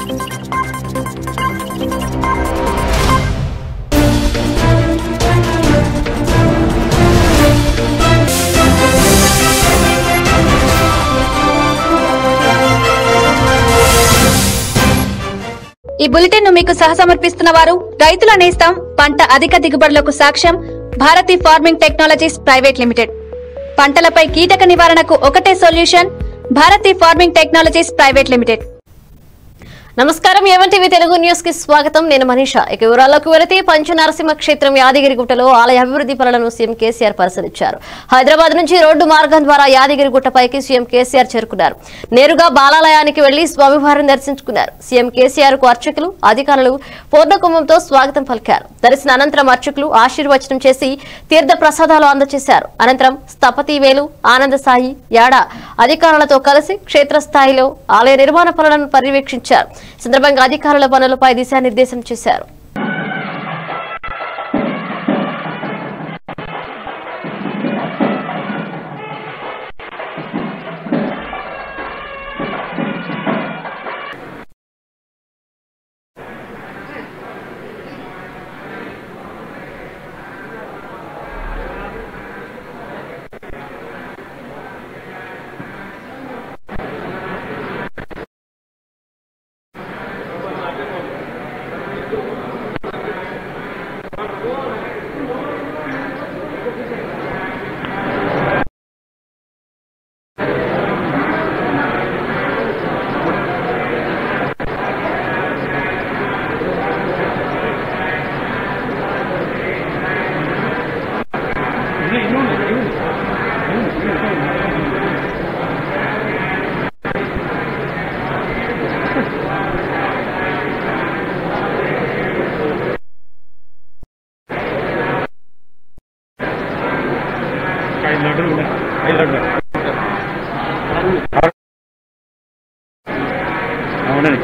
ఈ బులెటిన్ ను మీకు సహసమర్పిస్తున్న వారు రైతుల నేస్తం పంట అధిక దిగుబడులకు సాక్ష్యం Bharati farming technologies private limited పంటలపై కీటక నివారణకు ఒకటే solution Bharati farming technologies private limited నమస్కారం ఏమంటివి తెలుగు న్యూస్ కి స్వాగతం నేను మనీష ఇక వివరాల్లోకి వెళితే పంచనరసింహ క్షేత్రం యాదగిరిగుట్టలో ఆలయ అభివృద్ధి పనులను సీఎం కేసీఆర్ పరిశీలించారు హైదరాబాద్ నుంచి రోడ్డు మార్గం ద్వారా యాదగిరిగుట్టపైకి సీఎం కేసీఆర్ చేరుకున్నారు నేరుగా బాలాలయానికి వెళ్లి స్వామివారిని దర్శించుకున్నారు సీఎం కేసీఆర్ కు అర్చకులు అధికారులు పూర్ణకుంభంతో స్వాగతం పలికారు దర్శన అనంతరం అర్చకులు ఆశీర్వచనం చేసి తీర్థ ప్రసాదాలు అందజేశారు అనంతరం స్థపతి వేలు ఆనంద సాయి యాడ అధికారులతో కలిసి క్షేత్రస్థాయిలో ఆలయ నిర్మాణ పనులను పర్యవేక్షించారు ఈ సందర్భంగా అధికారుల పనులపై దిశానిర్దేశం చేశారు ఐదు లడ్డులు ఉన్నాయి ఐదు లడ్డులు అవునండి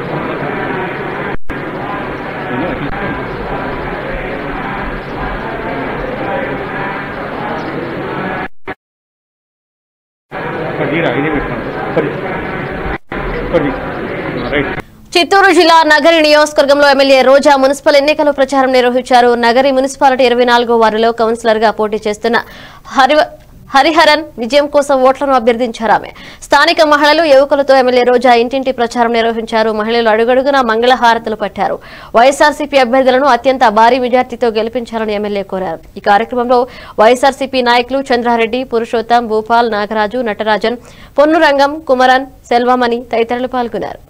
పదిరా ఇది పెట్టుకోండి పది పది రైట్ చిత్తూరు జిల్లా నగరి నియోజకవర్గంలో ఎమ్మెల్యే రోజా మున్సిపల్ ఎన్నికల ప్రచారం నిర్వహించారు నగరి మున్సిపాలిటీ ఇరవై నాలుగో వార్డులో కౌన్సిలర్ గా పోటీ చేస్తున్న హరి హరిహరన్ విజయం కోసం ఓట్లను అభ్యర్థించారు ఆమె స్థానిక మహిళలు యువకులతో ఎమ్మెల్యే రోజా ఇంటింటి ప్రచారం నిర్వహించారు మహిళలు అడుగడుగున మంగళ హారతులు పట్టారు వైఎస్ఆర్సీపీ అభ్యర్థులను అత్యంత భారీ మెజార్టీతో గెలిపించాలని ఎమ్మెల్యే కోరారు ఈ కార్యక్రమంలో వైఎస్ఆర్సీపీ నాయకులు చంద్రారెడ్డి పురుషోత్తం భూపాల్ నాగరాజు నటరాజన్ పొన్నురంగం కుమరన్ సెల్వమణి తదితరులు పాల్గొన్నారు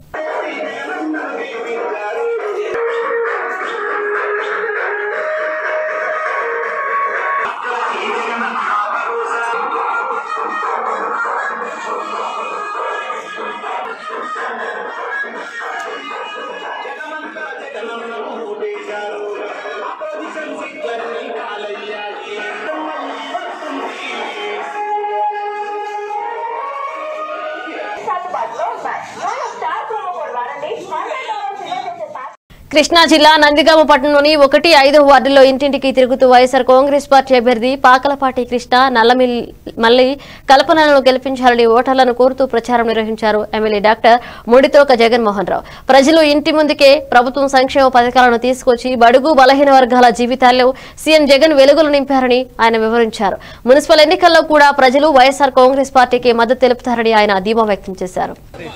అందుబాటులో ఉన్నాయి మన స్టార్ ప్రోమో కోడ్ వాడండి హండ్రెడ్ డాలర్స్ విలువ చేసే ప్యాక్ కృష్ణా జిల్లా నందిగామ పట్టణంలోని ఒకటి ఐదో వార్డులో ఇంటింటికి తిరుగుతూ వైఎస్ఆర్ కాంగ్రెస్ పార్టీ అభ్యర్థి పాకలపాటి కృష్ణ నల్లమిల్ మల్లి కల్పనలను గెలిపించాలని ఓటర్లను కోరుతూ ప్రచారం నిర్వహించారు ఎమ్మెల్యే డాక్టర్ ముడితోక జగన్మోహన్ రావు ప్రజలు ఇంటి ముందుకే ప్రభుత్వం సంక్షేమ పథకాలను తీసుకొచ్చి బడుగు బలహీన వర్గాల జీవితాల్లో సీఎం జగన్ వెలుగులు నింపారని ఆయన వివరించారు మున్సిపల్ ఎన్నికల్లో కూడా ప్రజలు వైఎస్ఆర్ కాంగ్రెస్ పార్టీకి మద్దతు తెలుపుతారని ఆయన ధీమా వ్యక్తం చేశారు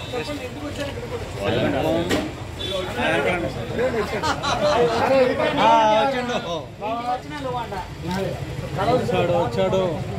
వచ్చాడు వచ్చాడు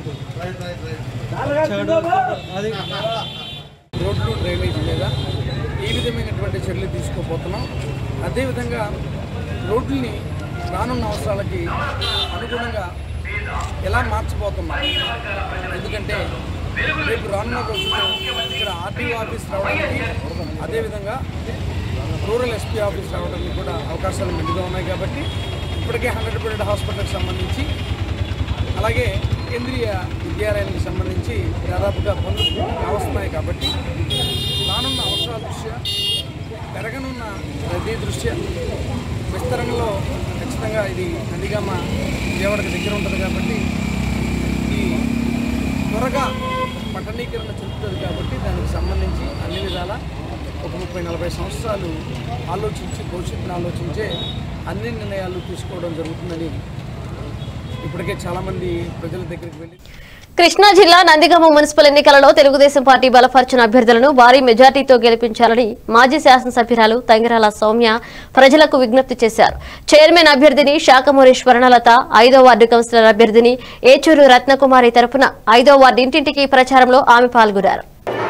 వచ్చాడు అది రోడ్లు డ్రైనేజ్ మీద ఏ విధమైనటువంటి చర్యలు తీసుకోబోతున్నాం అదేవిధంగా రోడ్లని రానున్న అవసరాలకి అనుగుణంగా ఎలా మార్చబోతున్నాం ఎందుకంటే రేపు రానున్న రోజుల్లో ఇక్కడ ఆర్టీఓ ఆఫీస్ రావడానికి అదేవిధంగా రూరల్ ఎస్పీ ఆఫీస్ రావడానికి కూడా అవకాశాలు మెండుగా ఉన్నాయి కాబట్టి ఇప్పటికే హండ్రెడ్ బెడ్ హాస్పిటల్కి సంబంధించి అలాగే కేంద్రీయ విద్యాలయానికి సంబంధించి దాదాపుగా పనులు కావస్తున్నాయి కాబట్టి రానున్న అవసరాల దృష్ట్యా పెరగనున్న రద్దీ దృష్ట్యా విస్తరణలో ఖచ్చితంగా ఇది నందిగామ విజయవాడకి దగ్గర ఉంటుంది కాబట్టి ఈ త్వరగా పట్టణీకరణ చెందుతుంది కాబట్టి దానికి సంబంధించి అన్ని విధాల ఒక ముప్పై నలభై సంవత్సరాలు ఆలోచించి భవిష్యత్తుని ఆలోచించే అన్ని నిర్ణయాలు తీసుకోవడం జరుగుతుందని ఇప్పటికే చాలామంది ప్రజల దగ్గరికి వెళ్ళి కృష్ణా జిల్లా నందిగామ మున్సిపల్ ఎన్నికలలో తెలుగుదేశం పార్టీ బలపరిచిన అభ్యర్థులను భారీ మెజార్టీతో గెలిపించాలని మాజీ శాసనసభ్యురాలు తంగిరాల సౌమ్య ప్రజలకు విజ్ఞప్తి చేశారు చైర్మన్ అభ్యర్థిని శాఖమూరి స్వర్ణలత ఐదో వార్డు కౌన్సిలర్ అభ్యర్థిని ఏచూరు రత్నకుమారి తరపున ఐదో వార్డు ఇంటింటికి ప్రచారంలో ఆమె పాల్గొన్నారు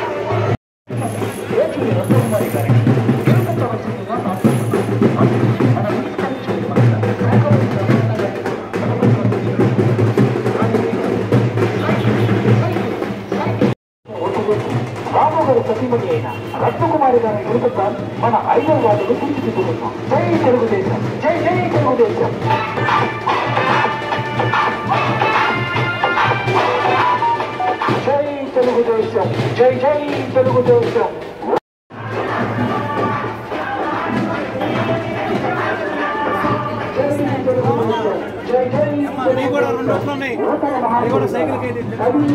బాబు గారి సతీమణి అయిన రత్నకుమారి గారిని గెలుపుతాం మన ఐదో వార్డును తీర్చిదిద్దుకుంటాం జై తెలుగుదేశం జై జై తెలుగుదేశం జై తెలుగుదేశం జై జై తెలుగుదేశం జై జై నీ కూడా రెండు రోజులు ఉన్నాయి నీ కూడా సైకిల్కి అయితే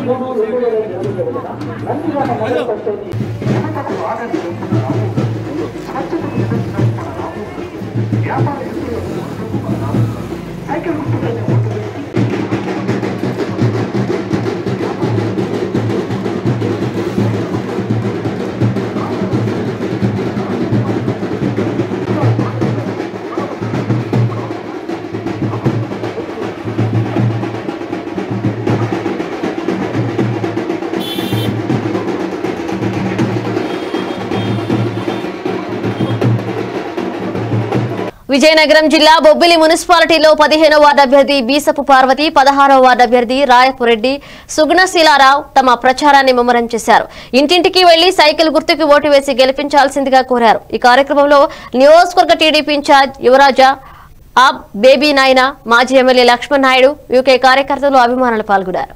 విజయనగరం జిల్లా బొబ్బిలి మున్సిపాలిటీలో పదిహేనో వార్డు అభ్యర్థి బీసపు పార్వతి పదహారో వార్డు అభ్యర్థి రాయపురెడ్డి సుగుణశీలారావు తమ ప్రచారాన్ని ముమ్మరం చేశారు ఇంటింటికి వెళ్లి సైకిల్ గుర్తుకి ఓటు వేసి గెలిపించాల్సిందిగా కోరారు ఈ కార్యక్రమంలో నియోజకవర్గ టీడీపీ ఇన్ఛార్జ్ యువరాజా ఆ బేబీ నాయన మాజీ ఎమ్మెల్యే లక్ష్మణ్ నాయుడు యూకే కార్యకర్తలు అభిమానులు పాల్గొన్నారు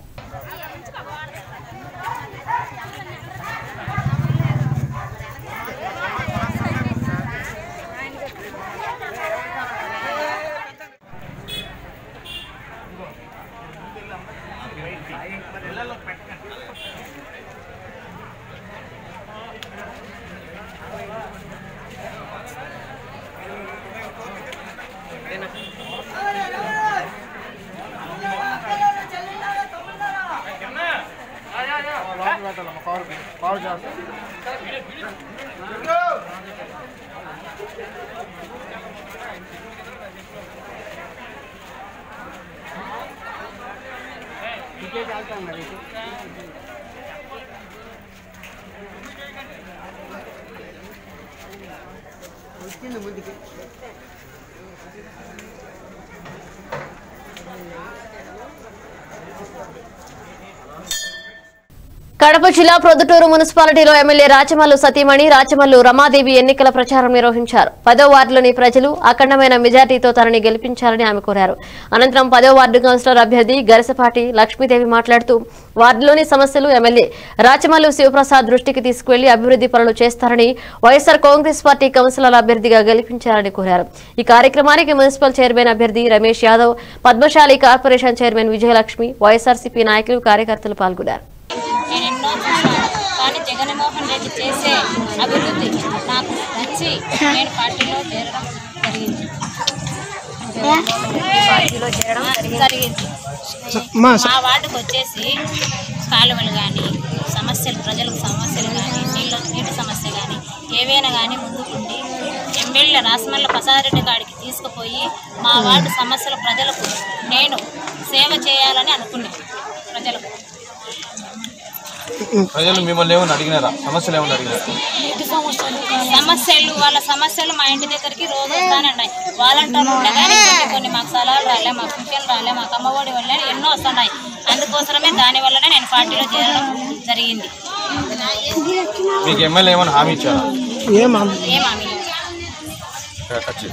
కడప జిల్లా ప్రొద్దుటూరు మున్సిపాలిటీలో ఎమ్మెల్యే రాచమల్లు సతీమణి రాచమల్లు రమాదేవి ఎన్నికల ప్రచారం నిర్వహించారు పదో వార్డులోని ప్రజలు అఖండమైన మెజార్టీతో తనని గెలిపించాలని ఆమె కోరారు అనంతరం పదో వార్డు కౌన్సిలర్ అభ్యర్థి గరసపాటి లక్ష్మీదేవి మాట్లాడుతూ వార్డులోని సమస్యలు ఎమ్మెల్యే రాచమల్లు శివప్రసాద్ దృష్టికి తీసుకువెళ్లి అభివృద్ధి పనులు చేస్తారని వైఎస్సార్ కాంగ్రెస్ పార్టీ కౌన్సిలర్ అభ్యర్థిగా గెలిపించారని కోరారు ఈ కార్యక్రమానికి మున్సిపల్ చైర్మన్ అభ్యర్థి రమేష్ యాదవ్ పద్మశాలి కార్పొరేషన్ చైర్మన్ విజయలక్ష్మి వైఎస్ఆర్సీపీ నాయకులు కార్యకర్తలు పాల్గొన్నారు నేను ఎన్నో చూశాను కానీ జగన్మోహన్ రెడ్డి చేసే అభివృద్ధి నాకు నచ్చి నేను పార్టీలో చేరడం జరిగింది పార్టీలో చేరడం జరిగింది మా వార్డుకు వచ్చేసి కాలువలు కానీ సమస్యలు ప్రజలకు సమస్యలు కానీ నీళ్ళ నీటి సమస్య కానీ ఏవైనా కానీ ముందుకుండి ఎమ్మెల్యే రాసమల్ల ప్రసాదరెడ్డి గాడికి తీసుకుపోయి మా వార్డు సమస్యలు ప్రజలకు నేను సేవ చేయాలని అనుకున్నాను ప్రజలకు ప్రజలు మిమ్మల్ని ఏమని అడిగినారా సమస్యలు ఏమని అడిగినారా సమస్యలు వాళ్ళ సమస్యలు మా ఇంటి దగ్గరికి రోజు వస్తానే ఉన్నాయి వాలంటీర్లు ఉండగానే కొన్ని కొన్ని మాకు సలహాలు రాలే మాకు పింఛన్లు రాలే మాకు అమ్మఒడి వల్ల ఎన్నో వస్తున్నాయి అందుకోసమే దాని వల్లనే నేను పార్టీలో చేరడం జరిగింది మీకు ఎమ్మెల్యే ఏమైనా హామీ ఇచ్చారా ఏం హామీ లేదు. ఖచ్చి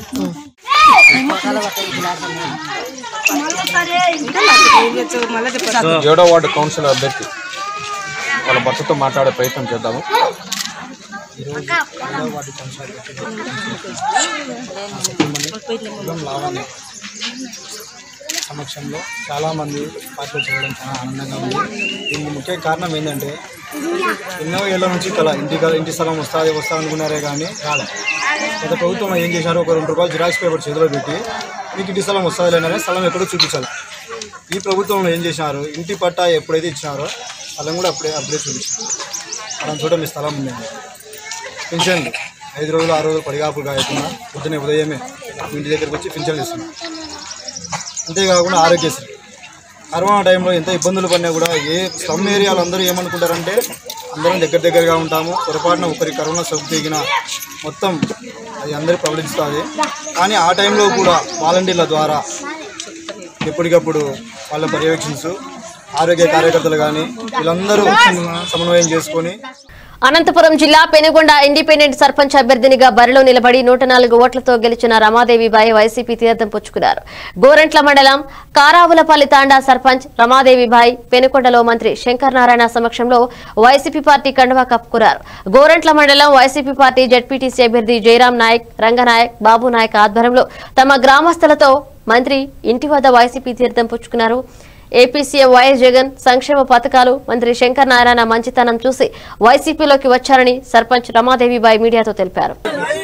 ఏడో వార్డు కౌన్సిలర్ అభ్యర్థి వాళ్ళ భర్తతో మాట్లాడే ప్రయత్నం చేద్దాము సమక్షంలో చాలామంది పార్టీలో చేయడం చాలా ఆనందంగా ఉంది దీనికి ముఖ్య కారణం ఏంటంటే ఎన్నో ఏళ్ళ నుంచి కల ఇంటి కల ఇంటి స్థలం వస్తుంది వస్తా అనుకున్నారే కానీ రాలే గత ప్రభుత్వం ఏం చేశారు ఒక రెండు రూపాయలు జిరాక్స్ పేపర్ చేతిలో పెట్టి మీకు ఇంటి స్థలం వస్తుంది లేననే స్థలం ఎక్కడో చూపించాలి ఈ ప్రభుత్వంలో ఏం చేసినారు ఇంటి పట్టా ఎప్పుడైతే ఇచ్చినారో స్థలం కూడా అప్పుడే అప్పుడే చూపించారు మనం చూడ మీ స్థలం ఉందండి పింఛన్ ఐదు రోజులు ఆరు రోజులు పడిగాపులు కాయకుండా పొద్దునే ఉదయమే మీ ఇంటి దగ్గరికి వచ్చి పింఛన్లు ఇస్తున్నాం అంతేకాకుండా ఆరోగ్యశ్రీ కరోనా టైంలో ఎంత ఇబ్బందులు పడినా కూడా ఏ స్లమ్ ఏరియాలో అందరూ ఏమనుకుంటారంటే అందరం దగ్గర దగ్గరగా ఉంటాము పొరపాటున ఒకరి కరోనా సోకు దిగిన మొత్తం అది అందరికి ప్రబలిస్తుంది కానీ ఆ టైంలో కూడా వాలంటీర్ల ద్వారా ఎప్పటికప్పుడు వాళ్ళ పర్యవేక్షిస్తూ ఆరోగ్య కార్యకర్తలు కానీ వీళ్ళందరూ సమన్వయం చేసుకొని అనంతపురం జిల్లా పెనుగొండ ఇండిపెండెంట్ సర్పంచ్ అభ్యర్థినిగా బరిలో నిలబడి నూట నాలుగు ఓట్లతో గెలిచిన రమాదేవిబాయి వైసీపీ తీర్థం పుచ్చుకున్నారు గోరంట్ల మండలం కారావులపల్లి తాండా సర్పంచ్ రమాదేవిబాయి పెనుకొండలో మంత్రి శంకర్ నారాయణ సమక్షంలో వైసీపీ పార్టీ కండువా కప్పుకున్నారు గోరంట్ల మండలం వైసీపీ పార్టీ జడ్పీటీసీ అభ్యర్థి జయరాం నాయక్ రంగనాయక్ బాబు నాయక్ ఆధ్వర్యంలో తమ గ్రామస్తులతో మంత్రి ఇంటి వద్ద వైసీపీ తీర్థం పుచ్చుకున్నారు ఏపీ సీఎం వైఎస్ జగన్ సంక్షేమ పథకాలు మంత్రి శంకర్ నారాయణ మంచితనం చూసి వైసీపీలోకి వచ్చారని సర్పంచ్ రమాదేవిబాయి మీడియాతో తెలిపారు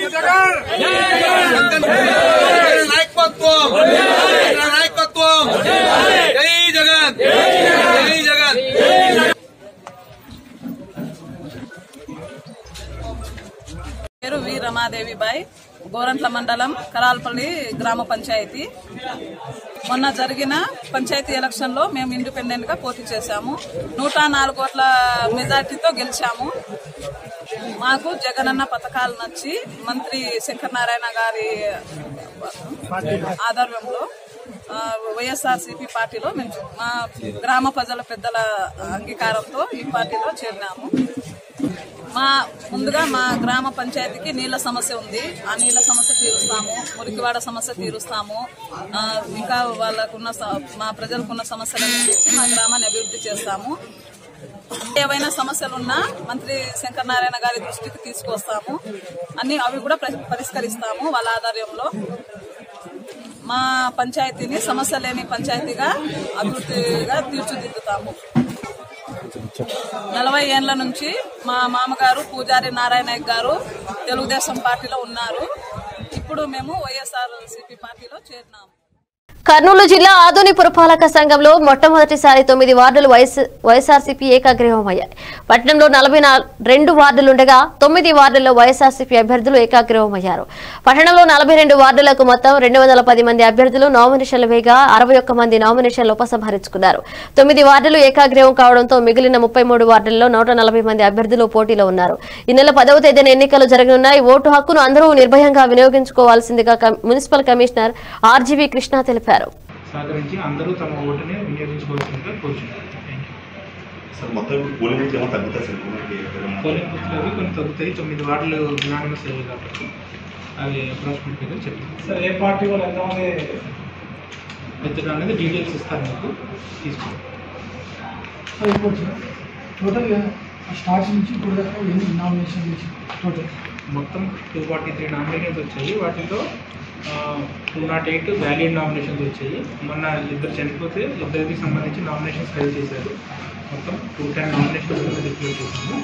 పేరు వి రమాదేవిబాయ్ గోరంట్ల మండలం కరాల్పల్లి గ్రామ పంచాయతీ మొన్న జరిగిన పంచాయతీ ఎలక్షన్ లో మేము ఇండిపెండెంట్ గా పోటీ చేశాము నూట నాలుగు కోట్ల మెజార్టీతో గెలిచాము మాకు జగనన్న పథకాలు నచ్చి మంత్రి శంకర్ నారాయణ గారి ఆధ్వర్యంలో వైఎస్ఆర్ సిపి పార్టీలో మేము మా గ్రామ ప్రజల పెద్దల అంగీకారంతో ఈ పార్టీలో చేరినాము మా ముందుగా మా గ్రామ పంచాయతీకి నీళ్ల సమస్య ఉంది ఆ నీళ్ల సమస్య తీరుస్తాము మురికివాడ సమస్య తీరుస్తాము ఆ, ఇంకా వాళ్ళకున్న స- మా ప్రజలకున్న సమస్యలను తీర్చి మా గ్రామాన్ని అభివృద్ధి చేస్తాము ఏవైనా సమస్యలున్నా మంత్రి శంకర్ నారాయణ గారి దృష్టికి తీసుకొస్తాము అన్ని అవి కూడా ప్ర- పరిష్కరిస్తాము వాళ్ళ ఆధ్వర్యంలో మా పంచాయతీని సమస్య లేని పంచాయతీగా అభివృద్ధిగా తీర్చిదిద్దుతాము నలభై ఏండ్ల నుంచి మా మామగారు పూజారి నారాయణ గారు తెలుగుదేశం పార్టీలో ఉన్నారు ఇప్పుడు మేము వైఎస్ఆర్ సిపి పార్టీలో చేరినాము కర్నూలు జిల్లా ఆధుని పురపాలక సంఘంలో మొట్టమొదటిసారి తొమ్మిది వార్డులు వైఎస్ వైఎస్ఆర్సీపీ ఏకాగ్రీవమయ్యాయి పట్టణంలో నలభై రెండు వార్డులుండగా తొమ్మిది వార్డుల్లో వైఎస్ఆర్సీపీ అభ్యర్థులు ఏకాగ్రీవమయ్యారు పట్టణంలో నలభై రెండు వార్డులకు మొత్తం రెండు వందల పది మంది అభ్యర్థులు నామినేషన్లు వేగా అరవై ఒక్క మంది నామినేషన్లు ఉపసంహరించుకున్నారు తొమ్మిది వార్డులు ఏకాగ్రీవం కావడంతో మిగిలిన ముప్పై మూడు వార్డుల్లో నూట నలభై మంది అభ్యర్థులు పోటీలో ఉన్నారు ఈ నెల పదవ తేదీన ఎన్నికలు జరగనున్నాయి ఓటు హక్కును అందరూ నిర్భయంగా వినియోగించుకోవాల్సిందిగా కమ్- మున్సిపల్ కమిషనర్ ఆర్జీవీ కృష్ణ తెలిపారు సహకరించి అందరూ తమ ఓటుని వినియోగించుకోవాల్సిందిగా కోరుచున్నారు సార్ మొత్తం ఇప్పుడు పోలింగ్ బూత్ ఏమో తగ్గుతాయి సార్ ఇప్పుడు పోలింగ్ బూత్లు అవి కొన్ని తగ్గుతాయి తొమ్మిది వార్డులు యునానిమస్ అయ్యాయి కాబట్టి అవి అప్రాక్సిమేట్ గా చెప్తాను సార్ ఏ పార్టీ వాళ్ళు ఎంతమంది ఎత్తడం అనేది డీటెయిల్స్ ఇస్తాను మీకు తీసుకోండి సార్ ఇప్పుడు సార్ టోటల్గా స్టార్ట్ నుంచి ఇప్పుడు దాకా ఎన్ని నామినేషన్ చేసి టోటల్ మొత్తం టూ ఫార్టీ త్రీ నామినేషన్స్ వచ్చాయి వాటిలో two not eight valid nominations వచ్చాయి మొన్న ఇద్దరు చనిపోతే ఇద్దరికి సంబంధించి నామినేషన్స్ ఫైల్ చేశారు మొత్తం టూ టెన్ నామినేషన్స్ డిక్లేర్ చేశాము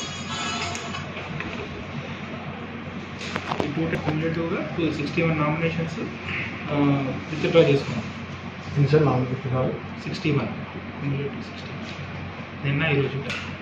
ఈ టూ టెన్ క్యుములేటివ్గా two sixty one nominations withdraw చేసుకున్నాం initial nomination sixty one cumulative sixty నిన్న ఈరోజు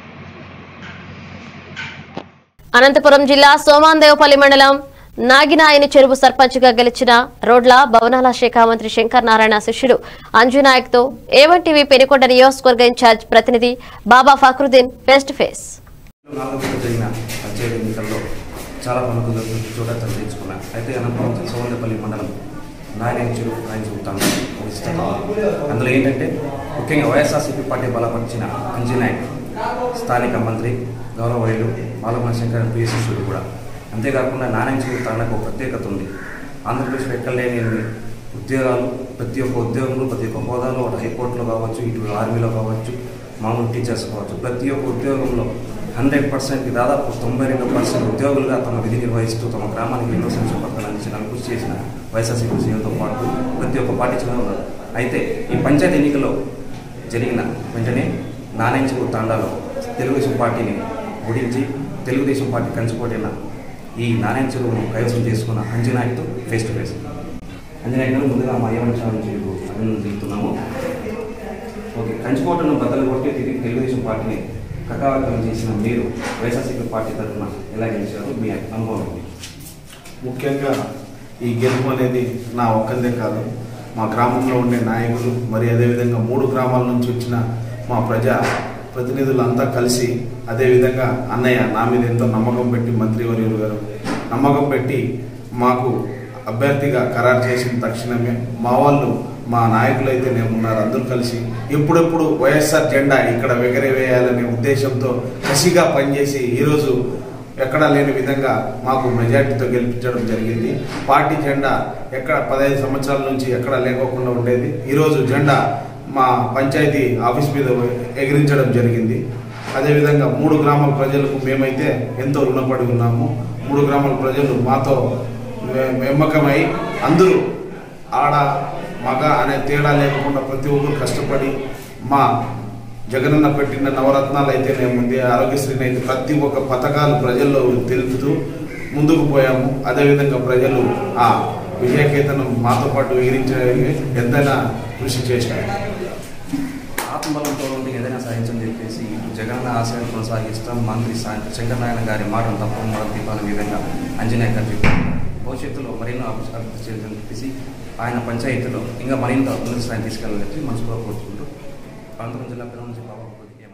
అనంతపురం జిల్లా సోమాందేవపల్లి మండలం నాగినాయని చెరువు సర్పంచ్గా గెలిచిన రోడ్ల భవనాల శాఖ మంత్రి శంకర్ నారాయణ శిష్యుడు అంజునాయక్ తో ఏవన్ టీవీ పెనుకొండ నియోజకవర్గ ఇన్ఛార్జ్ ప్రతినిధి Baba Fakruddin face to face నాలుగు జరిగిన పంచాయతీ ఎన్నికల్లో చాలా పనులు చోట తరలించుకున్నా అయితే అనంతపురం సోమల్లపల్లి మండలం నాయన చెరువు నాయన చెబుతాను ఒక ఇష్టం అందులో ఏంటంటే ముఖ్యంగా వైఎస్ఆర్సీపీ పార్టీ బలపరిచిన అంజనాయక్ స్థానిక మంత్రి గౌరవయులు బాలమణ శంకర్ ప్రియ శిష్యుడు కూడా అంతేకాకుండా నారాయణ చెరువు తాండకు ఒక ప్రత్యేకత ఉంది ఆంధ్రప్రదేశ్లో ఎక్కడ లేని ఎన్ని ఉద్యోగాలు ప్రతి ఒక్క ఉద్యోగంలో ప్రతి ఒక్క హోదాలో అటు హైకోర్టులో కావచ్చు ఇటు ఆర్మీలో కావచ్చు మామూలు టీచర్స్ కావచ్చు ప్రతి ఒక్క ఉద్యోగంలో హండ్రెడ్ పర్సెంట్కి దాదాపు తొంభై రెండు పర్సెంట్ ఉద్యోగులుగా తమ విధి నిర్వహిస్తూ తమ గ్రామానికి ఎన్నో సంక్షేమ పథకాలు అందించడానికి కృషి చేసిన వైఎస్ఆర్సీపీ సీఎంతో పాటు ప్రతి ఒక్క పార్టీ చిన్న ఉన్నారు అయితే ఈ పంచాయతీ ఎన్నికల్లో జరిగిన వెంటనే నాణ్యంచెరువు తాండాలో తెలుగుదేశం పార్టీని ఓడించి తెలుగుదేశం పార్టీ కంచుకోటైన ఈ నారాయణ చెరువును కైవసం చేసుకున్న అంజనాయుడుతో ఫేస్ టు ఫేస్ అంజనాయుడు గారు ముందుగా మా ఏమంచా నుంచి అభినందన తెలుపుతున్నాము ఓకే కంచుకోటను బద్దలు కొట్టి తిరిగి తెలుగుదేశం పార్టీని కకావకం చేసిన మీరు వైఎస్ఆర్సీపీ పార్టీ తరఫున ఎలా గెలిచారు మీ అనుభవం ఏంటి? ముఖ్యంగా ఈ గెలుపు అనేది నా ఒక్కరిదే కాదు మా గ్రామంలో ఉండే నాయకులు మరి అదేవిధంగా మూడు గ్రామాల నుంచి వచ్చిన మా ప్రజా ప్రతినిధులంతా కలిసి అదేవిధంగా అన్నయ్య నా మీద ఎంతో నమ్మకం పెట్టి మంత్రివర్యులు గారు నమ్మకం పెట్టి మాకు అభ్యర్థిగా ఖరారు చేసిన తక్షణమే మా వాళ్ళు మా నాయకులు అయితే నేను ఉన్నారు అందరూ కలిసి ఎప్పుడెప్పుడు వైఎస్ఆర్ జెండా ఇక్కడ ఎగరవేయాలనే ఉద్దేశంతో కసిగా పనిచేసి ఈరోజు ఎక్కడా లేని విధంగా మాకు మెజార్టీతో గెలిపించడం జరిగింది పార్టీ జెండా ఎక్కడ పదహైదు సంవత్సరాల నుంచి ఎక్కడ లేకోకుండా ఉండేది ఈరోజు జెండా మా పంచాయతీ ఆఫీస్ మీద ఎగిరించడం జరిగింది అదేవిధంగా మూడు గ్రామాల ప్రజలకు మేమైతే ఎంతో రుణపడి ఉన్నాము మూడు గ్రామాల ప్రజలు మాతో మె- మెమ్మకమై అందరూ ఆడ మగ అనే తేడా లేకుండా ప్రతి ఒక్కరు కష్టపడి మా జగనన్న పెట్టిన నవరత్నాలు అయితే ముందే ఆరోగ్యశ్రీని అయితే ప్రతి ఒక్క పథకాలు ప్రజల్లో తెలుపుతూ ముందుకు పోయాము అదేవిధంగా ప్రజలు ఆ విజయకేతనం మాతో పాటు ఎగిరించడానికి ఎంతైనా కృషి చేశారు ఆత్మబలంతో ఉండి ఏదైనా సాధించని చెప్పేసి జగన్ ఆశయం కొనసాగిస్తాం మంత్రి శం- శంకరనారాయణ గారి మాటను తప్ప మనం దీపాల విధంగా అంజనేయ గారు చెప్పారు భవిష్యత్తులో మరెన్నో అభి- అభివృద్ధి చేయాలని చెప్పేసి ఆయన పంచాయతీలో ఇంకా మరింత ఉన్నత స్థాయి తీసుకెళ్ళాలని చెప్పి మనస్ఫూర్తిగా కోరుకుంటూ అనంతపురం జిల్లా పిల్లల నుంచి బాబా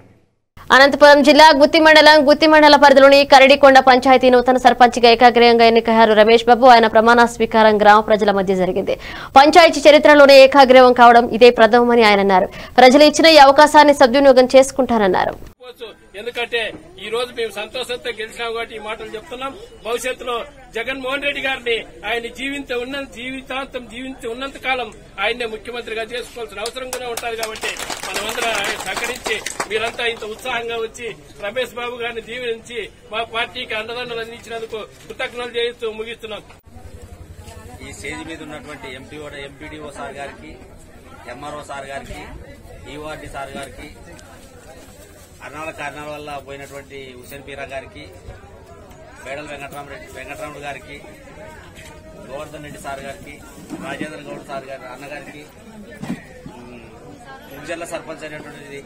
అనంతపురం జిల్లా గుత్తి మండలం గుత్తి మండల పరిధిలోని కరడికొండ పంచాయతీ నూతన సర్పంచ్గా ఏకాగ్రయంగా ఎన్నికయ్యారు రమేష్ బాబు ఆయన ప్రమాణ స్వీకారం గ్రామ ప్రజల మధ్య జరిగింది పంచాయతీ చరిత్రలోనే ఏకాగ్రయం కావడం ఇదే ప్రథమని ఆయన అన్నారు ప్రజలు ఇచ్చిన ఈ అవకాశాన్ని సద్వినియోగం చేసుకుంటారన్నారు ఎందుకంటే ఈ రోజు మేము సంతోషంతో గెలిచినాం కాబట్టి ఈ మాటలు చెప్తున్నాం భవిష్యత్తులో జగన్మోహన్ రెడ్డి గారిని ఆయన జీవించ ఉన్న జీవితాంతం జీవించి ఉన్నంత కాలం ఆయన్నే ముఖ్యమంత్రిగా చేసుకోవాల్సిన అవసరం కూడా ఉంటుంది కాబట్టి మనమందరం ఆయన సహకరించి మీరంతా ఇంత ఉత్సాహంగా వచ్చి రమేష్ బాబు గారిని దీవించి మా పార్టీకి అండదండలు అందించినందుకు కృతజ్ఞతలు చేస్తూ ముగిస్తున్నాం ఈ స్టేజ్ మీద ఉన్నటువంటి ఎంపీఓ ఎంపీడీఓ సార్ గారికి ఎంఆర్ఓ సార్ గారికి ఈఓఆర్డి సార్ గారికి అరణాల కారణాల వల్ల పోయినటువంటి హుసేన్ పీరా గారికి బేడల వెంకటరామరెడ్డి వెంకటరాముడు గారికి గోవర్ధన్ రెడ్డి సార్ గారికి రాజేంద్ర గౌడ్ సార్ గారి అన్నగారికి ఉమ్, ముగ్జర్ల సర్పంచ్ అయినటువంటిది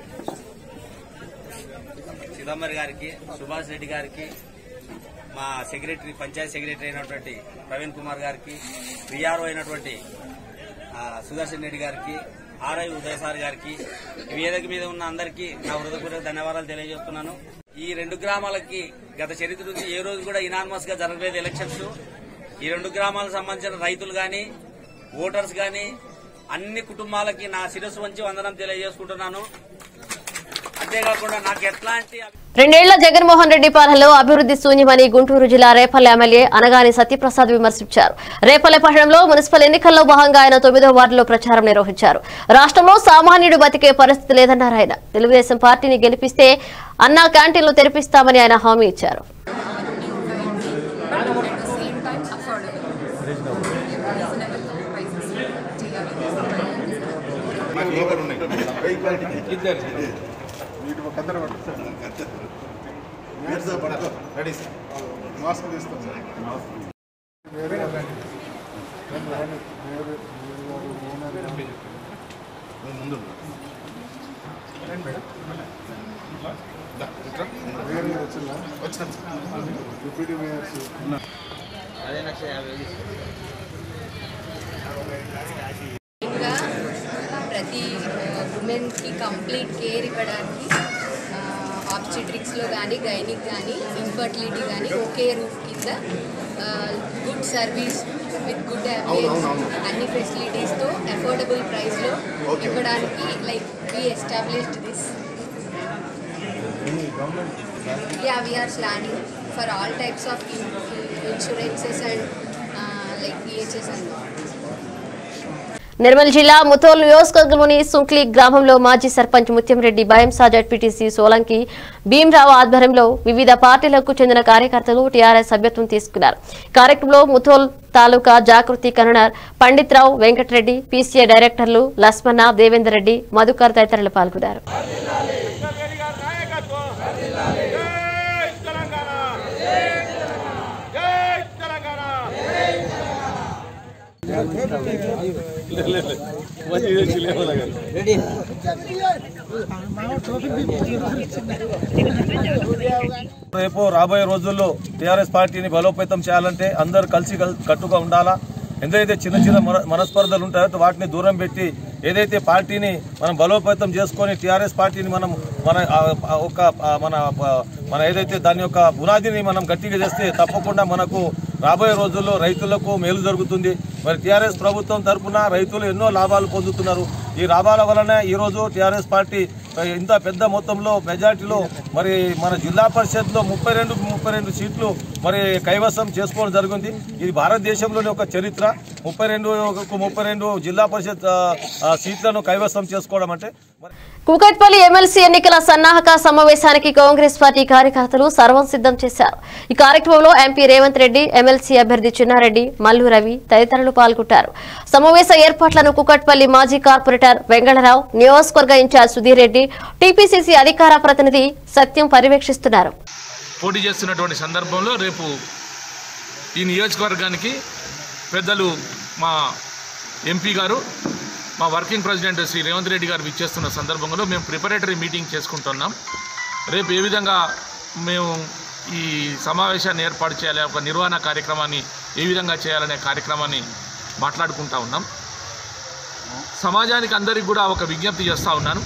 చిదంబరి గారికి సుభాష్ రెడ్డి గారికి మా సెక్రటరీ పంచాయత్ సెక్రటరీ అయినటువంటి ప్రవీణ్ కుమార్ గారికి విఆర్ఓ అయినటువంటి ఆ, సుదర్శన్ రెడ్డి గారికి ఆర్ఐ ఉదయ్ సార్ గారికి ఈ వేదిక మీద ఉన్న అందరికీ నా హృదయపూర్వక ధన్యవాదాలు తెలియజేస్తున్నాను ఈ రెండు గ్రామాలకి గత చరిత్ర నుంచి ఏ రోజు కూడా ఇనానమస్ గా జరగలేదు ఎలక్షన్స్ ఈ రెండు గ్రామాలకు సంబంధించిన రైతులు గాని ఓటర్స్ గాని అన్ని కుటుంబాలకి నా శిరస్సు వంచి వందనం తెలియజేసుకుంటున్నాను అంతేకాకుండా నాకు ఎట్లాంటి రెండేళ్ల జగన్మోహన్ రెడ్డి పాలనలో అభివృద్ధి శూన్యమని గుంటూరు జిల్లా రేపల్లె ఎమ్మెల్యే అనగాని సత్యప్రసాద్ విమర్శించారు రేపల్లె పట్టణంలో మున్సిపల్ ఎన్నికల్లో భాగంగా ఆయన తొమ్మిదో వార్డులో ప్రచారం నిర్వహించారు రాష్ట్రంలో సామాన్యుడు బతికే పరిస్థితి లేదన్నారు ఆయన తెలుగుదేశం పార్టీని గెలిపిస్తే అన్నా క్యాంటీన్లు తెరిపిస్తామని ఆయన హామీ ఇచ్చారు రెడీ సార్ మాస్క్ తీస్తాం సార్ ముందు రండి మేడం దా, ఇట్రా. వచ్చినాం సార్ డిప్యూటీ మేయర్స్ ఇంకా ప్రతి ఉమెన్కి కంప్లీట్ కేర్ ఇవ్వడానికి ఆబ్స్టిట్రిక్స్లో కానీ గైనిక్ కానీ ఇన్ఫర్టిలిటీ కానీ ఒకే రూఫ్ కింద good service with good ambience అన్ని ఫెసిలిటీస్తో అఫోర్డబుల్ ప్రైస్లో ఇవ్వడానికి like we established this yeah we are planning for all types of insurances and like EHS and Nirmal జిల్లా ముతోల్ నియోజకవర్గంలోని సుంక్లి గ్రామంలో మాజీ సర్పంచ్ ముత్యంరెడ్డి భయంసా జడ్పీటీసీ సోలంకి భీమరావు ఆధ్వర్యంలో వివిధ పార్టీలకు చెందిన కార్యకర్తలు టీఆర్ఎస్ సభ్యత్వం తీసుకున్నారు కార్యక్రమంలో ముతోల్ తాలూకా జాగృతి కన్వీనర్ పండిత్రావు వెంకటరెడ్డి పీసీఏ డైరెక్టర్లు లస్మన్న దేవేందర్ రెడ్డి మధుకర్ తదితరులు పాల్గొన్నారు రేపు రాబోయే రోజుల్లో టీఆర్ఎస్ పార్టీని బలోపేతం చేయాలంటే అందరూ కలిసి కల్- కట్టుగా ఉండాలా ఎందైతే చిన్న చిన్న మన- మనస్పర్ధలు ఉంటాయో వాటిని దూరం పెట్టి ఏదైతే పార్టీని మనం బలోపేతం చేసుకొని టీఆర్ఎస్ పార్టీని మనం మన ఆ, ఆ, ఒక ఆ, మన ఆ, మన ఏదైతే దాని యొక్క పునాదిని మనం గట్టిగా చేస్తే తప్పకుండా మనకు రాబోయే రోజుల్లో రైతులకు మేలు జరుగుతుంది మరి టీఆర్ఎస్ ప్రభుత్వం తరఫున రైతులు ఎన్నో లాభాలు పొందుతున్నారు ఈ లాభాల వలన ఈరోజు టీఆర్ఎస్ పార్టీ ఇంత పెద్ద మొత్తంలో మెజార్టీలో మరి మన జిల్లా పరిషత్లో ముప్పై రెండు ముప్పై రెండు సీట్లు మరి కైవసం చేసుకోవడం జరిగింది ఇది భారతదేశంలోని ఒక చరిత్ర ముప్పై రెండు ముప్పై రెండు జిల్లా పరిషత్ ఆ, ఆ, సీట్లను కైవసం చేసుకోవడం అంటే కూకట్పల్లి ఎమ్మెల్సీ ఎన్నికల సన్నాహక సమావేశానికి కాంగ్రెస్ పార్టీ కార్యకర్తలు సర్వం సిద్ధం చేశారు ఈ కార్యక్రమంలో ఎంపీ రేవంత్ రెడ్డి ఎమ్మెల్సీ అభ్యర్థి చిన్నారెడ్డి మల్లు రవి తదితరులు పాల్గొంటారు సమావేశ ఏర్పాట్లను కూకట్పల్లి మాజీ కార్పొరేటర్ వెంగళరావు నియోజకవర్గ ఇన్ఛార్జ్ సుధీర్ రెడ్డి టీపీసీసీ అధికార ప్రతినిధి సత్యం పర్యవేక్షిస్తున్నారు పోటీ చేస్తున్నటువంటి సందర్భంలో రేపు ఈ నియోజకవర్గానికి పెద్దలు మా ఎంపీ గారు మా వర్కింగ్ ప్రెసిడెంట్ శ్రీ రేవంత్ రెడ్డి గారు ఇచ్చేస్తున్న సందర్భంలో మేము ప్రిపరేటరీ మీటింగ్ చేసుకుంటున్నాం రేపు ఏ విధంగా మేము ఈ సమావేశాన్ని ఏర్పాటు చేయాలి ఒక నిర్వహణ కార్యక్రమాన్ని ఏ విధంగా చేయాలనే కార్యక్రమాన్ని మాట్లాడుకుంటా ఉన్నాం సమాజానికి అందరికీ కూడా ఒక విజ్ఞప్తి చేస్తూ ఉన్నాను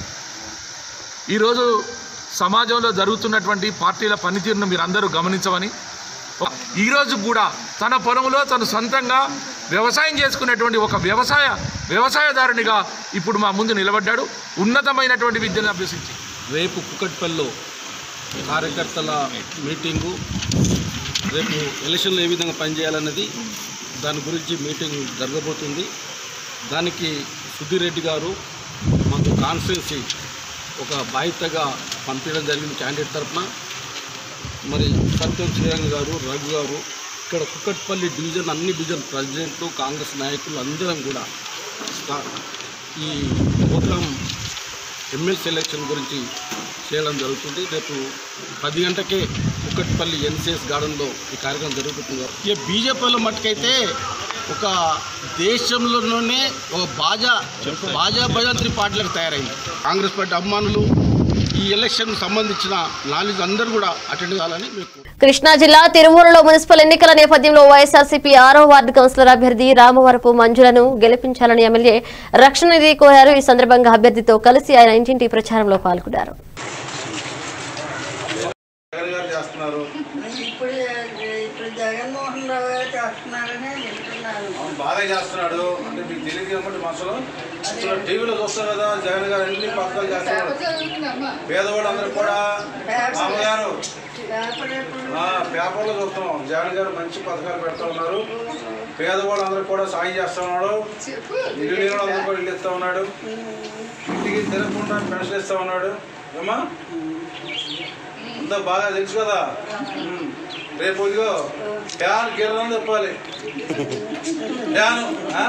ఈరోజు సమాజంలో జరుగుతున్నటువంటి పార్టీల పనితీరును మీరు అందరూ గమనించమని ఈరోజు కూడా తన పొలంలో తను సొంతంగా వ్యవసాయం చేసుకునేటువంటి ఒక వ్యవసాయ వ్యవసాయదారునిగా ఇప్పుడు మా ముందు నిలబడ్డాడు ఉన్నతమైనటువంటి విద్యను అభ్యసించి రేపు కుకట్పల్లిలో కార్యకర్తల మీటింగు రేపు ఎలక్షన్లో ఏ విధంగా పనిచేయాలన్నది దాని గురించి మీటింగ్ జరగబోతుంది దానికి సుధీర్ రెడ్డి గారు మాకు కాన్స్టిట్యున్సీ ఒక బాధ్యతగా పంపించడం జరిగింది క్యాండిడేట్ తరఫున మరి సత్యం శ్రీరంగ్ గారు రఘు గారు ఇక్కడ కుక్కట్పల్లి డివిజన్ అన్ని డివిజన్ ప్రెసిడెంట్లు కాంగ్రెస్ నాయకులు అందరం కూడా స్టా- ఈ ప్రోగ్రాం ఎమ్మెల్సీ ఎలక్షన్ గురించి చేయడం జరుగుతుంది రేపు పది గంటకే కుక్కట్పల్లి ఎన్సిఎస్ గార్డెన్లో ఈ కార్యక్రమం జరుగుతుంది ఇక బీజేపీలో మట్టుకైతే ఒక దేశంలోనే ఒక బాజా బాజా భజంత్రి పార్టీలకు తయారైంది కాంగ్రెస్ పార్టీ అభిమానులు ఈ ఎలక్షన్ సంబంధించిన నాలెడ్జ్ అందరూ కూడా అటెండ్ కావాలని మీకు కృష్ణా జిల్లా తిరువూరులో మున్సిపల్ ఎన్నికల నేపథ్యంలో వైఎస్ఆర్సీపీ ఆరో వార్డు కౌన్సిలర్ అభ్యర్థి రామవరపు మంజులను గెలిపించాలని ఎమ్మెల్యే రక్షణ నిధి కోరారు ఈ సందర్భంగా అభ్యర్థితో కలిసి ఆయన ఇంటింటి ప్రచారంలో పాల్గొన్నారు జగన్ గారు చేస్తున్నారు ఇప్పుడు ఇప్పుడు జగన్మోహన్ రావు గారు చేస్తున్నారని వింటున్నాను అవును బాగా చేస్తున్నాడు అంటే మీకు తెలియదు కాబట్టి మనసులో ఇప్పుడు టీవీలో చూస్తాం కదా జగన్ గారు అన్ని పథకాలు చేస్తున్నారు పేదవాళ్ళందరూ కూడా మామగారు ఆ, పేపర్లో చూస్తాం జగన్ గారు మంచి పథకాలు పెడతా ఉన్నారు పేదవాళ్ళందరూ కూడా సాయం చేస్తా ఉన్నాడు ఇల్లు లేని వాళ్ళందరూ కూడా ఇల్లు ఇస్తా ఉన్నాడు ఇంటికి తిరగకుండా పెన్షన్ ఇస్తా ఉన్నాడు ఏమా అంతా బాగా తెలుసు కదా ఉమ్. రేపు ఇదిగో ఫ్యాన్ గిర్రం చెప్పాలి ఫ్యాను ఆ?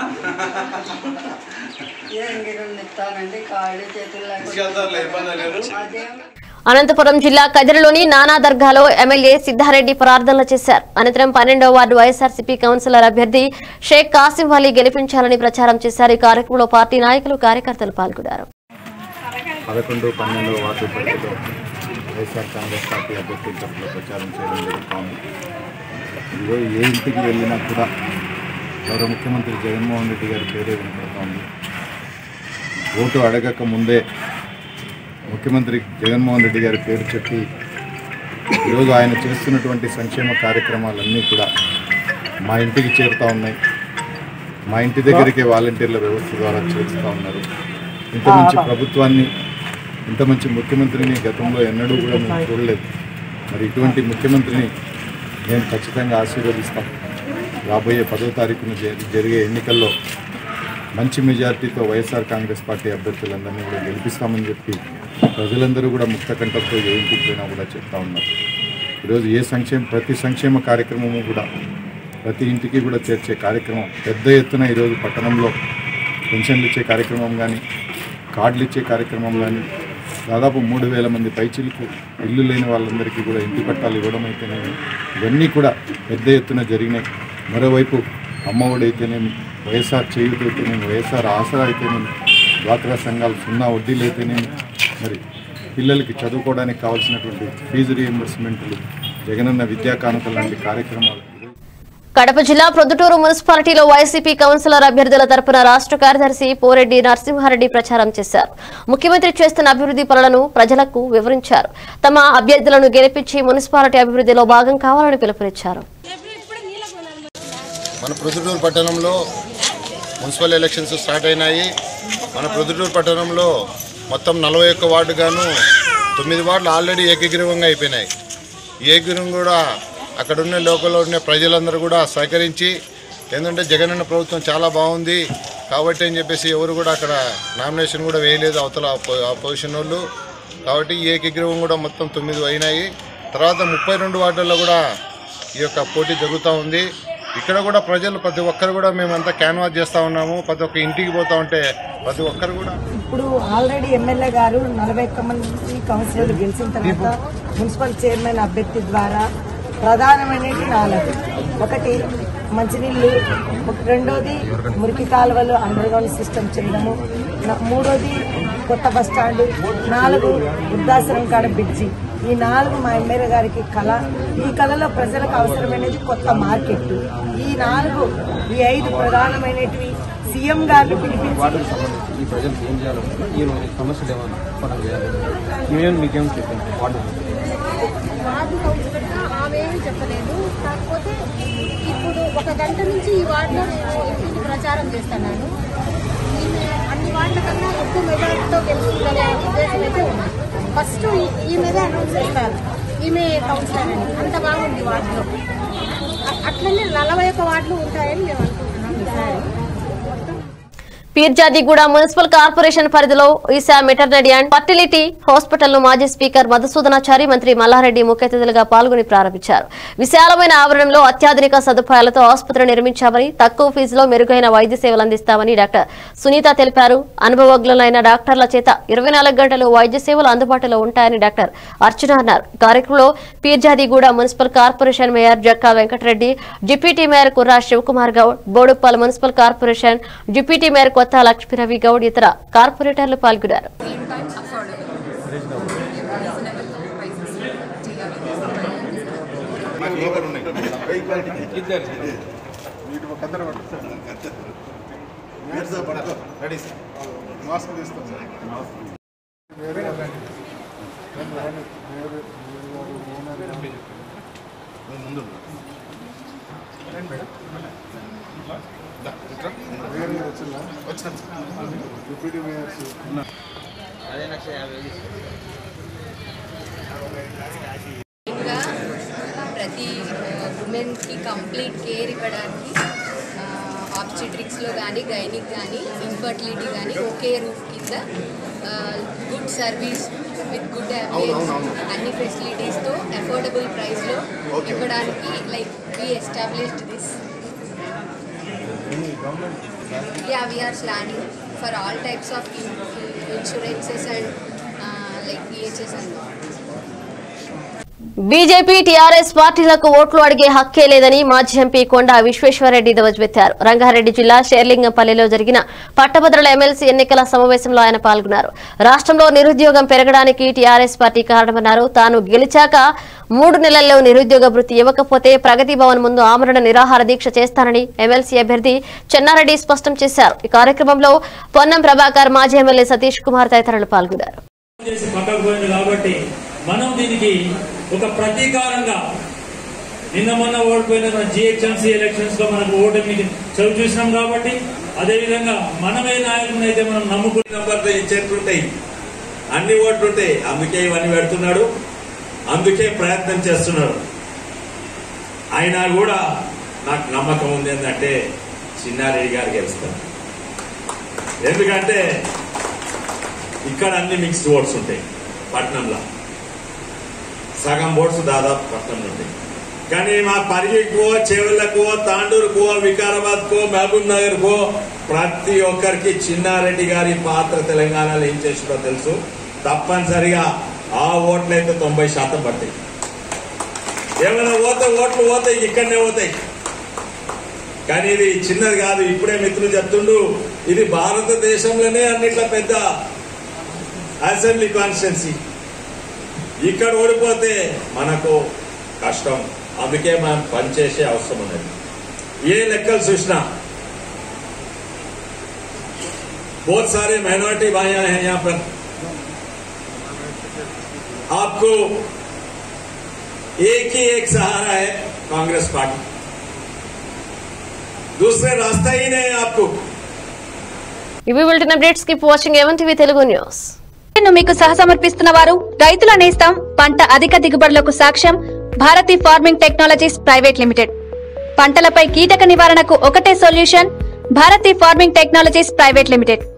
ఏం గిరం ఇస్తానండి కాళ్ళు చేతులు తీసుకెళ్తారులే ఇబ్బంది లేదు అదేం అనంతపురం జిల్లా కదిరిలోని నానా దర్గాలో ఎమ్మెల్యే సిద్ధారెడ్డి ప్రార్థనలు చేశారు అనంతరం పన్నెండవ వార్డు వైఎస్ఆర్సీపీ కౌన్సిలర్ అభ్యర్థి షేక్ కాసిం అలీ గెలిపించాలని ప్రచారం చేశారు ఈ కార్యక్రమంలో పార్టీ నాయకులు కార్యకర్తలు పాల్గొన్నారు పదకొండు పన్నెండు వార్డు పరిధిలో వైఎస్ఆర్ కాంగ్రెస్ పార్టీ అభ్యర్థుల తరఫున ప్రచారం చేయడం జరుగుతోంది ఈరోజు ఏ ఇంటికి వెళ్ళినా కూడా గౌరవ ముఖ్యమంత్రి జగన్మోహన్ రెడ్డి గారి పేరే వినపడుతోంది ఓటు అడగక ముందే ముఖ్యమంత్రి జగన్మోహన్ రెడ్డి గారి పేరు చెప్పి ఈరోజు ఆయన చేస్తున్నటువంటి సంక్షేమ కార్యక్రమాలన్నీ కూడా మా ఇంటికి చేరుతూ ఉన్నాయి మా ఇంటి దగ్గరికి వాలంటీర్ల వ్యవస్థ ద్వారా చేరుస్తూ ఉన్నారు ఇంత మంచి ప్రభుత్వాన్ని ఇంత మంచి ముఖ్యమంత్రిని గతంలో ఎన్నడూ కూడా మేము చూడలేదు మరి ఇటువంటి ముఖ్యమంత్రిని మేము ఖచ్చితంగా ఆశీర్వదిస్తాం రాబోయే పదో తారీఖున జ- జరిగే ఎన్నికల్లో మంచి మెజారిటీతో వైఎస్ఆర్ కాంగ్రెస్ పార్టీ అభ్యర్థులందరినీ కూడా గెలిపిస్తామని చెప్పి ప్రజలందరూ కూడా ముక్త కంఠంతో ఏ ఇంటికి పోయినా కూడా చెప్తా ఉన్నారు ఈరోజు ఏ సంక్షేమ ప్రతి సంక్షేమ కార్యక్రమము కూడా ప్రతి ఇంటికి కూడా చేర్చే కార్యక్రమం పెద్ద ఎత్తున ఈరోజు పట్టణంలో పెన్షన్లు ఇచ్చే కార్యక్రమం కానీ కార్డులు ఇచ్చే కార్యక్రమం కానీ దాదాపు మూడు వేల మంది పైచిలకు ఇల్లు లేని వాళ్ళందరికీ కూడా ఇంటి పట్టాలు ఇవ్వడం అయితేనేమి ఇవన్నీ కూడా పెద్ద ఎత్తున జరిగినాయి మరోవైపు అమ్మఒడి అయితేనేమి వైఎస్ఆర్ చేయూత అయితేనేమి వైఎస్ఆర్ ఆసరా అయితేనేమి డ్వాక్రా సంఘాలు సున్నా వడ్డీలు అయితేనేమి మరి పిల్లలకి చదువుకోవడానికి కావాల్సినటువంటి ఫీజు రియంబర్స్మెంట్లు జగనన్న విద్యా కానుక లాంటి కార్యక్రమాలు కడప జిల్లా ప్రొద్దుటూరు మున్సిపాలిటీలో వైసీపీ కౌన్సిలర్ అభ్యర్థుల తరపున రాష్ట్ర కార్యదర్శి పోరెడ్డి నరసింహారెడ్డి ప్రచారం చేశారు ముఖ్యమంత్రి చేస్తున్న అభివృద్ధి పనులను ప్రజలకు వివరించారు తమ అభ్యర్థులను గెలిపించి మున్సిపాలిటీ అభివృద్ధిలో భాగం కావాలని పిలుపునిచ్చారు మన ప్రొద్దుటూరు పట్టణంలో మున్సిపల్ ఎలక్షన్స్ స్టార్ట్ అయినాయి మన ప్రొద్దుటూరు పట్టణంలో మొత్తం నలభై ఒక్క వార్డు గాను తొమ్మిది వార్డులు ఆల్రెడీ ఏకగ్రీవంగా అయిపోయినాయి ఈ ఏకగ్రీవం కూడా అక్కడ ఉన్న లోకల్లో ఉన్న ప్రజలందరూ కూడా సహకరించి ఏంటంటే జగనన్న ప్రభుత్వం చాలా బాగుంది కాబట్టి అని చెప్పేసి ఎవరు కూడా అక్కడ నామినేషన్ కూడా వేయలేదు అవతల అపో- అపోజిషన్ వాళ్ళు కాబట్టి ఈ ఏకగ్రీవం కూడా మొత్తం తొమ్మిది అయినాయి తర్వాత ముప్పై రెండు వార్డుల్లో కూడా ఈ యొక్క పోటీ జరుగుతూ ఉంది ఇక్కడ కూడా ప్రజలు ప్రతి ఒక్కరు కూడా మేమంతా క్యాన్వాస్ చేస్తూ ఉన్నాము ప్రతి ఒక్క ఇంటికి పోతా ఉంటే ప్రతి ఒక్కరు కూడా ఇప్పుడు ఆల్రెడీ ఎమ్మెల్యే గారు నలభై ఒక్క మంది కౌన్సిలర్లు గెలిచిన తర్వాత మున్సిపల్ చైర్మన్ అభ్యర్థి ద్వారా ప్రధానమైనవి నాలుగు ఒకటి మంచినీళ్ళు ఒక- రెండోది మురికి కాలువలు అండర్ గ్రౌండ్ సిస్టమ్ చేయడము న- మూడోది కొత్త బస్ స్టాండ్ నాలుగు వృద్ధాశ్రమం కాడ బ్రిడ్జి ఈ నాలుగు మా ఎమ్మెల్యే గారికి కళ ఈ కళలో ప్రజలకు అవసరమైనది కొత్త మార్కెట్ ఈ నాలుగు ఈ ఐదు ప్రధానమైనటివి సీఎం గారిని పిలిపించి ఈ ప్రజలకు ఏం చేయాలంటే ఈ రోజు సమస్యలు ఏమైనా మనం చేయాలి ఏమేమి మీకేం చెప్పింది వాటర్ వార్డు కౌన్సిలర్గా ఆమె ఏమీ చెప్పలేదు కాకపోతే ఇప్పుడు ఒక గంట నుంచి ఈ వార్డులో నేను ఇంటికి ప్రచారం చేస్తున్నాను ఈమె అన్ని వార్డుల కన్నా ఎక్కువ మెజారిటీతో గెలుస్తుందనే ఉద్దేశం అయితే ఉంది ఫస్ట్ ఈ- ఈమెదే అనౌన్స్ చేస్తారు ఈమె కౌన్సిలర్ అని అంత బాగుంది వార్డులో అ- అట్లనే నలభై ఒక్క వార్డులు ఉంటాయని మేము అనుకుంటున్నాం ఈసారి పీర్జాదిగూడ మున్సిపల్ కార్పొరేషన్ పరిధిలో ఈసా మెటర్నరీ అండ్ ఫర్టిలిటీ హాస్పిటల్ ను మాజీ స్పీకర్ మధుసూదనాచారి మంత్రి మల్లారెడ్డి ముఖ్య అతిథులుగా పాల్గొని ప్రారంభించారు విశాలమైన ఆవరణలో అత్యాధునిక సదుపాయాలతో ఆసుపత్రి నిర్మించామని తక్కువ ఫీజులో మెరుగైన వైద్య సేవలు అందిస్తామని డాక్టర్ సునీత తెలిపారు అనుభవజ్ఞులైన డాక్టర్ల చేత ఇరవై నాలుగు గంటలు వైద్య సేవలు అందుబాటులో ఉంటాయని డాక్టర్ అర్చన అన్నారు ఈ కార్యక్రమంలో Peerzadiguda municipal corporation mayor Jakka Venkatareddy deputy mayor Kurra Shivakumar Goud Boduppal municipal corporation deputy mayor Kotha Lakshmiravi Goud ఇతర కార్పొరేటర్లు పాల్గొన్నారు వీటి ఒక కత్తెర పట్టు. మీరు సార్ పట్టుకో. రెడీ సార్ మాస్క్ తీస్తాం సార్ వేరే రండి. రండి, రండి. వేరే- వేరే ఓనర్ రండి. మీరు ముందు రండి మేడం. దా, ఇట్రా. వేరే వచ్చిందా వచ్చినాం సార్ డిప్యూటీ మేయర్స్ ఇంకా ప్రతి ఉమెన్కి కంప్లీట్ కేర్ ఇవ్వడానికి ఆబ్స్టిట్రిక్స్లో కానీ గైనిక్ కానీ ఇన్ఫర్టిలిటీ కానీ ఒకే రూఫ్ కింద good service with good ambience అన్ని ఫెసిలిటీస్తో అఫోర్డబుల్ ప్రైస్లో ఇవ్వడానికి like we established this Yeah, we are planning for all types of in- insurances and uh, like EHS and all. BJP TRS పార్టీలకు ఓట్లు అడిగే హక్కే లేదని మాజీ ఎంపీ కొండా విశ్వేశ్వరరెడ్డి ధ్వజమెత్తారు రంగారెడ్డి జిల్లా షేర్లింగంపల్లిలో జరిగిన పట్టభద్రుల ఎమ్మెల్సీ ఎన్నికల సమావేశంలో ఆయన పాల్గొన్నారు రాష్ట్రంలో నిరుద్యోగం పెరగడానికి టీఆర్ఎస్ పార్టీ కారణమన్నారు తాను గెలిచాక మూడు నెలల్లో నిరుద్యోగ వృత్తి ఇవ్వకపోతే ప్రగతి భవన్ ముందు ఆమరణ నిరాహార దీక్ష చేస్తానని ఎమ్మెల్సీ అభ్యర్థి చెన్నారెడ్డి స్పష్టం చేశారు ఈ కార్యక్రమంలో పొన్నం ప్రభాకర్ మాజీ ఎమ్మెల్యే సతీష్ కుమార్ తదితరులు పాల్గొన్నారు చేసి పక్కకు పోయింది కాబట్టి మనం దీనికి ఒక ప్రతీకారంగా నిన్న మొన్న ఓడిపోయిన జిహెచ్ఎంసీ ఎలక్షన్స్ లో మనకు ఓటమికి చవి చూసినాం కాబట్టి అదేవిధంగా మనమే నాయకుని అయితే మనం నమ్ముకునే నంబర్తో ఇచ్చేట్లుంటాయి అన్ని ఓట్లు ఉంటాయి అందుకే ఇవన్నీ పెడుతున్నాడు అందుకే ప్రయత్నం చేస్తున్నాడు అయినా కూడా నాకు నమ్మకం ఉంది ఏంటంటే చిన్నారెడ్డి గారు గెలుస్తారు ఎందుకంటే ఇక్కడ అన్ని మిక్స్డ్ ఓట్స్ ఉంటాయి పట్నంలో సగం ఓట్స్ దాదాపు పట్నంలో ఉంటాయి కానీ మా పరిగికో చెవులకో తాండూరుకో వికారాబాద్కో మహబూబ్ నగర్కో ప్రతి ఒక్కరికి చిన్నారెడ్డి గారి పాత్ర తెలంగాణలో ఏం చేసిందో తెలుసు తప్పనిసరిగా ఆ ఓట్లయితే తొంభై శాతం పట్టాయి ఏమైనా పోతే ఓట్లు పోతాయి ఇక్కడనే పోతాయి కానీ ఇది చిన్నది కాదు ఇప్పుడే మిత్రులు చెప్తుండు ఇది భారతదేశంలోనే అన్నిట్ల పెద్ద అసెంబ్లీ కాన్స్టిట్యున్సీ ఇక్కడ ఓడిపోతే మనకు కష్టం అందుకే మనం పనిచేసే అవసరం ఉన్నది ఏ లెక్కలు చూసినా बहुत सारे माइनॉरिटी भाइयां हैं यहाँ पर आपको एक ही एक सहारा है कांग्रेस पार्टी दूसरे रास्ता ही नहीं है आपको ఇవి bulletin updates keep watching A one TV Telugu news ను మీకు సహసమర్పిస్తున్న వారు రైతుల నేస్తం పంట అధిక దిగుబడులకు సాక్ష్యం Bharati farming technologies private limited పంటలపై కీటక నివారణకు ఒకటే solution Bharati farming technologies private limited